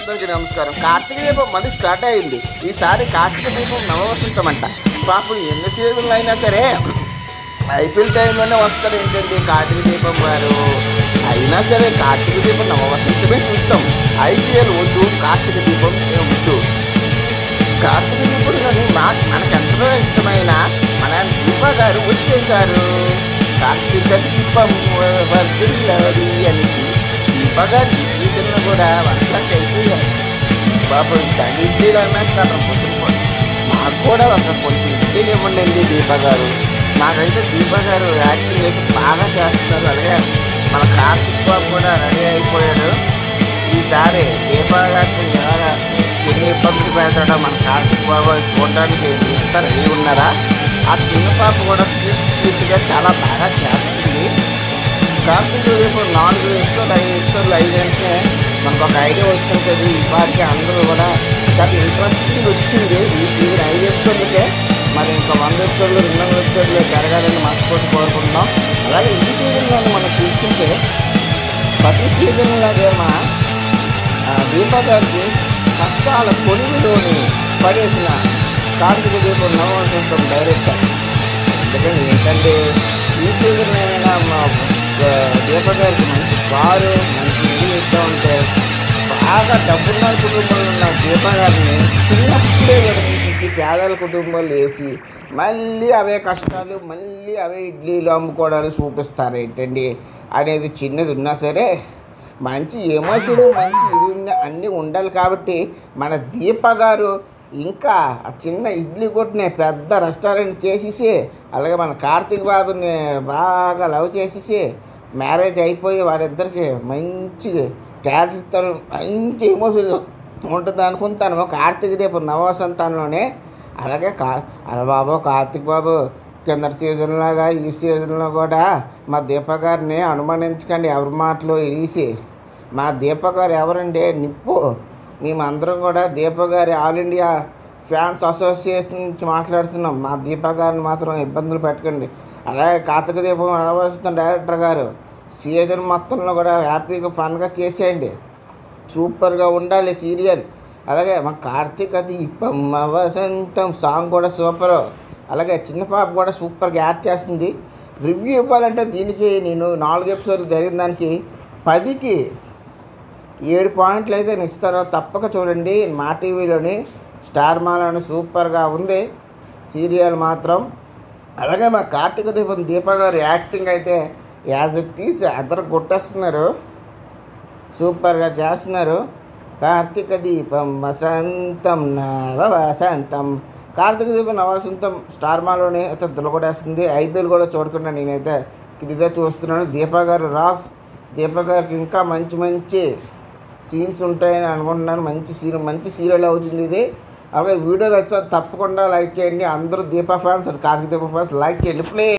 అందరికీ నమస్కారం కార్తీక దీపం మళ్ళీ స్టార్ట్ అయింది ఈసారి కార్తీక దీపం నవవసంతం అంట పాపం ఎన్ని సీజన్లు అయినా సరే ఐపీఎల్ టైంలోనే వస్తారు ఏంటండి కార్తీక దీపం గారు అయినా సరే కార్తీక దీపం నవవసంతమే చూస్తాం ఐపీఎల్ వద్దు కార్తీక దీపం ఏ వద్దు కార్తీక దీపంలోని మా మనకెంతో ఇష్టమైన మన దీప గారు వచ్చేసారు కార్తీక దీపం వర్ధిల్లాలి అని దీప గారు ఈ సీజన్లో కూడా వంటలకు అయిపోయారు బాబు దాని ఇడ్లీలు అన్నట్టు పొద్దున మాకు కూడా ఒక కొంచెం ఇడ్లీలు ఇవ్వండి దీప గారు నాకైతే దీప గారు యాక్టింగ్ అయితే బాగా చేస్తున్నారు అలాగే మన కార్తీక్ బాబు కూడా రెడీ అయిపోయాడు ఈసారి దీప గారిని ఎలా ఎన్ని ఇబ్బందులు పెడతాడో మన కార్తీక్ బాబు చూడడానికి ఎంత రెడీ ఉన్నారా ఆ చిన్న పాప కూడా క్యూట్గా చాలా బాగా చేస్తుంది కార్తీక్ రేపు నాలుగు ఎపిసోడ్ ఐదు ఎపిసోడ్లు ఐదు అంటే మనకు ఒక ఐడియా వచ్చింటుంది ఈ పాటికి అందరూ కూడా చాలా ఇంట్రెస్టింగ్ వచ్చింది ఈ సీజన్ ఐదు ఎపిసోడ్లకే మరి ఇంకా వంద ఎపిసోడ్లు రెండు వందల ఎపిసోడ్లు జరగాలని మనస్ఫూర్తి కోరుకుంటున్నాం అలాగే ఈ సీజన్లో మనం చూసుకుంటే ప్రతి సీజన్లాగే మా ఆ, దీపా గారికి కష్టాల కొలువులోని పడేసిన కార్తీక దీపం నవవసంతం డైరెక్టర్ అందుకని ఏంటంటే ఈ సీజన్ అయినా మా ఆ, దీప గారికి మంచి కారు మంచి ఇల్లు ఇస్తూ ఉంటే బాగా డబ్బున్న కుటుంబంలో ఉన్న దీప గారిని చిన్నప్పుడే విడదీసేసి పేదల కుటుంబాలు వేసి మళ్ళీ అవే కష్టాలు మళ్ళీ అవే ఇడ్లీలు అమ్ముకోవడాలు చూపిస్తారు ఏంటండి అనేది చిన్నది ఉన్నా సరే మంచి ఎమోషన్ మంచి ఇది ఉన్న అన్నీ ఉండాలి కాబట్టి మన దీప గారు ఇంకా ఆ చిన్న ఇడ్లీ కొట్టుని పెద్ద రెస్టారెంట్ చేసేసి అలాగే మన కార్తీక్ బాబుని బాగా లవ్ చేసేసి మ్యారేజ్ అయిపోయి వాడిద్దరికి మంచి క్యారెక్టర్ మంచి ఎమోషన్ ఉంటుంది అనుకుంటాను కార్తీక దీపం నవవసంతాల్లోనే అలాగే కా అలా బాబు కార్తీక్ బాబు కిందటి సీజన్లాగా ఈ సీజన్లో కూడా మా దీప గారిని అనుమానించకండి ఎవరి మాటలు ఇడిసి మా దీప గారు ఎవరండి నిప్పు మేమందరం కూడా దీప గారి ఆల్ ఇండియా ఫ్యాన్స్ అసోసియేషన్ నుంచి మాట్లాడుతున్నాం మా దీప గారిని మాత్రం ఇబ్బందులు పెట్టకండి అలాగే కార్తీక దీపం అనవలసిన డైరెక్టర్ గారు సీజన్ మొత్తంలో కూడా హ్యాపీగా ఫన్గా చేసేయండి సూపర్గా ఉండాలి సీరియల్ అలాగే మా కార్తీక దీపం వసంతం సాంగ్ కూడా సూపర్ అలాగే చిన్న పాప కూడా సూపర్గా యాడ్ చేస్తుంది రివ్యూ ఇవ్వాలంటే దీనికి నేను నాలుగు ఎపిసోడ్లు జరిగిన దానికి పదికి ఏడు పాయింట్లు అయితే నేను ఇస్తారో తప్పక చూడండి మా టీవీలోని స్టార్ మాలని సూపర్గా ఉంది సీరియల్ మాత్రం అలాగే మా కార్తీక దీపం దీప గారు యాక్టింగ్ అయితే యాజ్ తీసి అద్దరు కొట్టేస్తున్నారు సూపర్గా చేస్తున్నారు కార్తీక దీపం వసంతం నవ వసంతం కార్తీక దీపం నవసంతం స్టార్ మాలోనే అయితే దులగొడేస్తుంది ఐపీఎల్ కూడా చూడకుండా నేనైతే ఇదే చూస్తున్నాను దీపా గారు రాక్స్ దీపా గారికి ఇంకా మంచి మంచి సీన్స్ ఉంటాయని అనుకుంటున్నాను మంచి సీన్ మంచి సీరియల్ అవుతుంది ఇది అలాగే వీడియో నచ్చితే తప్పకుండా లైక్ చేయండి అందరూ దీపా ఫ్యాన్స్ కార్తీక దీపం ఫ్యాన్స్ లైక్ చేయండి ప్లీజ్